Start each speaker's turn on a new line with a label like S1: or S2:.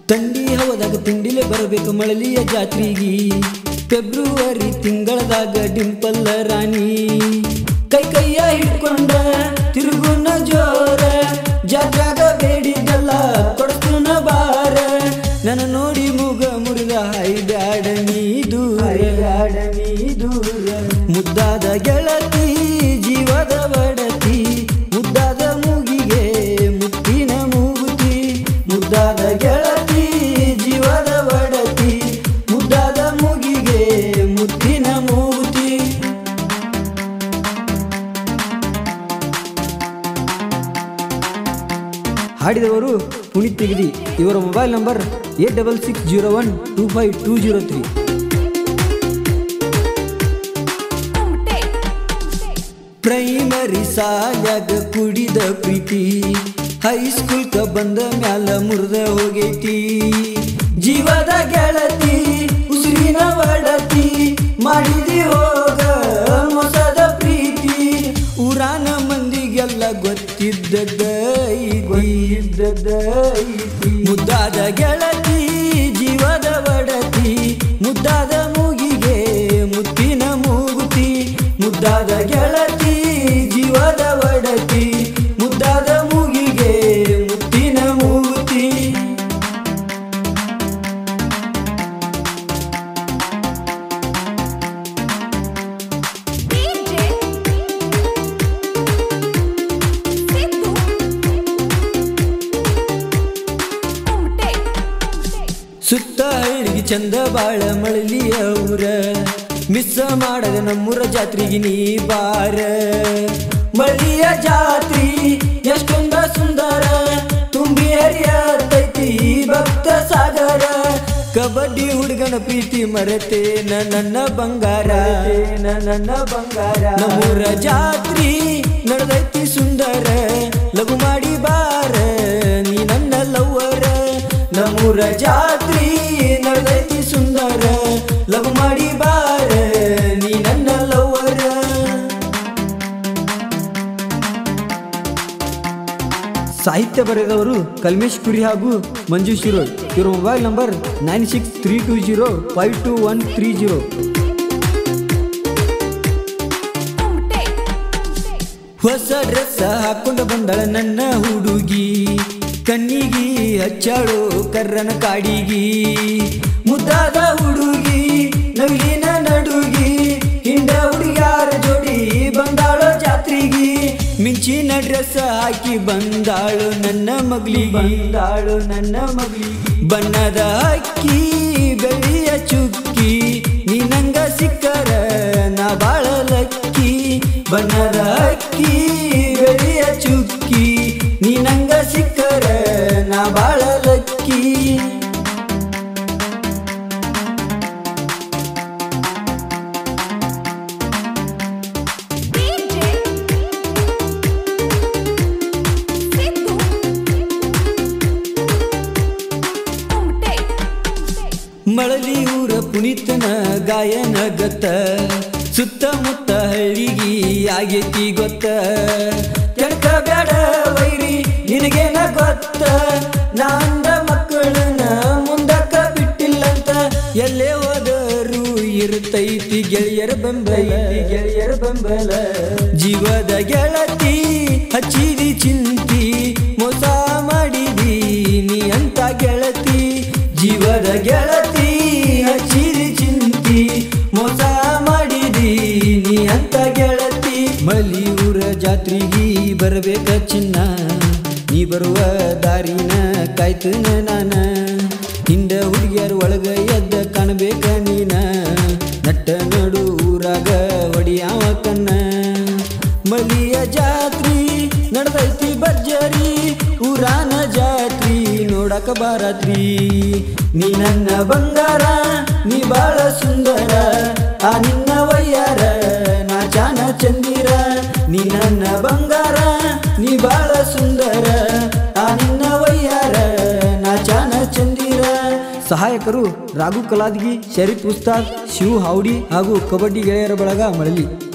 S1: ತಂಡಿ ಹವದಾಗ ತಿಂಡಿಲೆ ಬರಬೇಕು ಮಳಲಿಯ ಜಾತ್ರೆಗಿ ಫೆಬ್ರವರಿ ತಿಂಗಳದಾಗ ಡಿಂಪಲ್ಲ ರಾಣಿ ಕೈ ಕೈಯ ಹಿಡ್ಕೊಂಡ ತಿರುಗುನ ಜೋರ ಜಾತ್ರಾಗ ಬೇಡಿದಲ್ಲ ಕೊಡ್ತುನ ಬಾರ ನನ್ನ ನೋಡಿ ಮುಗ ಮುರಿದ ಹೈ ಬ್ಯಾಡ ನೀ ದೂರ ಬ್ಯಾಡ ನೀ ದೂರ ಮುದ್ದಾದ ಗೆಳತಿ ಜೀವದ ಒಡತಿ ಮುದ್ದಾದ ಮೂಗಿಗೆ ಮುತ್ತಿನ ಮೂಗುತಿ ಮುದ್ದಾದ ಗೆಳತಿ ಜೀವದ ಒಡತಿ ಮುದ್ದಾದ ಮೂಗಿಗೆ ಮುತ್ತಿನ ಮೂಗುತಿ ಹಾಡಿದವರು ಪುನೀತ್ ತೆಗಿದಿ ಇವರ mobile number eight double six zero one two five two zero three primary ಸಾಲ್ಯಾಗ ಕುಡಿದ ಪ್ರೀತಿ ಹೈಸ್ಕೂಲ್ಕ ಬಂದ ಮ್ಯಾಲ ಮುರಿದ ಹೋಗೈತಿ ಜೀವದ ಗೆಳತಿ ಉಸಿರಿನ ಒಡತಿ ಮಾಡಿದಿ ಹೋಗ ಮೊಸದ ಪ್ರೀತಿ ಊರಾನ ಮಂದಿಗೆಲ್ಲ ಗೊತ್ತಿದ್ದದ ಗೊತ್ತಿದ್ದದ ಮುದ್ದಾದ ಗೆಳತಿ ಜೀವದ ಒಡತಿ ಮುದ್ದಾದ ಮೂಗಿಗೆ ಮುತ್ತಿನ ಮೂಗುತಿ ಮುದ್ದಾದ ಗೆಳತಿ ಜೀವದ ಒಡತಿ ಮುದ್ದಾದ ಮೂಗಿಗೆ ಮುತ್ತಿನ ಮೂಗುತಿ ಸುತ್ತ ಹಳ್ಳಿಗೆ ಚಂದ ಬಾಳ ಮಳಲಿಯ ಊರ ಮಿಸ್ ಮಾಡದ ನಮ್ಮೂರ ಜಾತ್ರೆಗೆ ನೀ ಬಾರ ಮಳಿಯ ಜಾತ್ರಿ ಎಷ್ಟೊಂದ ಸುಂದರ ತುಂಬಿ ಹರಿಯತೈತಿ ಭಕ್ತ ಸಾಗರ ಕಬಡ್ಡಿ ಹುಡುಗನ ಪ್ರೀತಿ ಮರೆತೆ ನನ್ನ ಬಂಗಾರ ನನ್ನ ಬಂಗಾರ ನಮ್ಮೂರ ಜಾತ್ರಿ ನಡೆದೈತಿ ಸುಂದರ ಲಘು ಮಾಡಿ ಬಾರ ನೀ ನನ್ನ ಲವ್ವರ ನಮ್ಮೂರ ಜಾತ್ರಿ ನಡೆದೈತಿ ಸುಂದರ ಲವ್ ಮಾಡಿ ಬಾರ ನೀ ನನ್ನ ಲವ್ವರ ಸಾಹಿತ್ಯ ಬರೆದವರು ಕಲ್ಮೇಶ್ ಕುರಿ ಹಾಗೂ ಮಂಜು ಶಿರೋಳ್ ಇವರ mobile number nine six three two zero five two one three zero ಹೊಸ ಡ್ರೆಸ್ ಹಾಕೊಂಡು ಬಂದಳ ನನ್ನ ಹುಡುಗಿ ಕಣ್ಣಿಗಿ ಹಚ್ಚಾಳು ಕರ್ರನ ಕಾಡಿಗಿ ಮುದ್ದಾದ ಹುಡುಗಿ ನವಿಲಿನ ನಡುಗಿ ಹಿಂಡ ಹುಡುಗ್ಯಾರ ಜೋಡಿ ಬಂದಾಳೋ ಜಾತ್ರೆಗಿ ಮಿಂಚಿನ ಡ್ರೆಸ್ ಹಾಕಿ ಬಂದಾಳು ನನ್ನ ಮಗ್ಲಿಗಿ ಬಂದಾಳು ನನ್ನ ಮಗ್ಲಿಗಿ ಬಣ್ಣದ ಅಕ್ಕಿ ಬೆಳ್ಳಿಯ ಚುಕ್ಕಿ ನೀ ನಂಗ ಸಿಕ್ಕರ ನಾ ಬಾಳ ಲಕ್ಕಿ ಬಣ್ಣದ ಅಕ್ಕಿ ಬೆಳ್ಳಿಯ ಚುಕ್ಕಿ ನೀ ನಂಗ ಸಿಕ್ಕರ ನಾ ಬಾಳ ಲಕ್ಕಿ ಮಳಲಿ ಊರ ಪುನೀತನ ಗಾಯನ ಗತ್ತ ಸುತ್ತಮುತ್ತ ಹಳ್ಳಿಗಿ ಆಗೈತಿ ಗೊತ್ತ ಕೆಣಕ ಬ್ಯಾಡ ವೈರಿ ನಿನಗೇನ ಗೊತ್ತ ನಾಂದ ಮಕ್ಕಳನ್ನ ಮುಂದಕ್ಕ ಬಿಟ್ಟಿಲ್ಲಂತ ಎಲ್ಲೇ ಹೋದರು ಇರ್ತೈತಿ ಗೆಳೆಯರ ಬೆಂಬಲ ಗೆಳೆಯರ ಬೆಂಬಲ ಜೀವದ ಗೆಳತಿ ಹಚ್ಚಿದಿ ಚಿಂತಿ ಮೋಸ ಮಾಡಿದಿ ನೀ ಅಂತ ಗೆಳತಿ ಜೀವದ ಗೆಳತಿ ಹಚ್ಚಿದಿ ಚಿಂತಿ ಮೋಸ ಮಾಡಿದಿ ನೀ ಅಂತ ಗೆಳತಿ ಮಲಿಯೂರ ಜಾತ್ರೆಗೆ ಬರಬೇಕ ಚಿನ್ನ ನೀ ಬರುವ ದಾರಿನ ಕಾಯ್ತನ ನಾನ ಹಿಂದ ಹುಡುಗಿಯರ ಒಳಗ ಎದ್ದ ಕಾಣಬೇಕ ನೀನ ನಟ್ಟ ನಡು ಊರಾಗ ಹೊಡಿಯಾವ ಕಣ್ಣ ಮಲಿಯ ಜಾತ್ರಿ ನಡೆದೈತಿ ಭರ್ಜರಿ ಊರಾನ ಜಾತ್ರಿ ನೋಡಕ ಬಾರಾತ್ರಿ ನೀ ನನ್ನ ಬಂಗಾರ ನೀ ಬಾಳ ಸುಂದರ ಆ ನಿನ್ನ ವಯ್ಯಾರ ನಾ ಜಾನ ಚಂದಿರ ನೀ ನನ್ನ ಬಂಗಾರ ನೀ ಬಾಳ ಸುಂದರ ಆ ನಿನ್ನ ವಯ್ಯಾರ ನಾ ಜಾನ ಚಂದಿರ ಸಹಾಯಕರು ರಾಘು ಕಲಾದ್ಗಿ ಶರೀಫ್ ಉಸ್ತಾದ್ ಶಿವ್ ಹಾವ್ಡಿ ಹಾಗೂ ಕಬಡ್ಡಿ ಗೆಳೆಯರ ಬಳಗ ಮಳಲಿ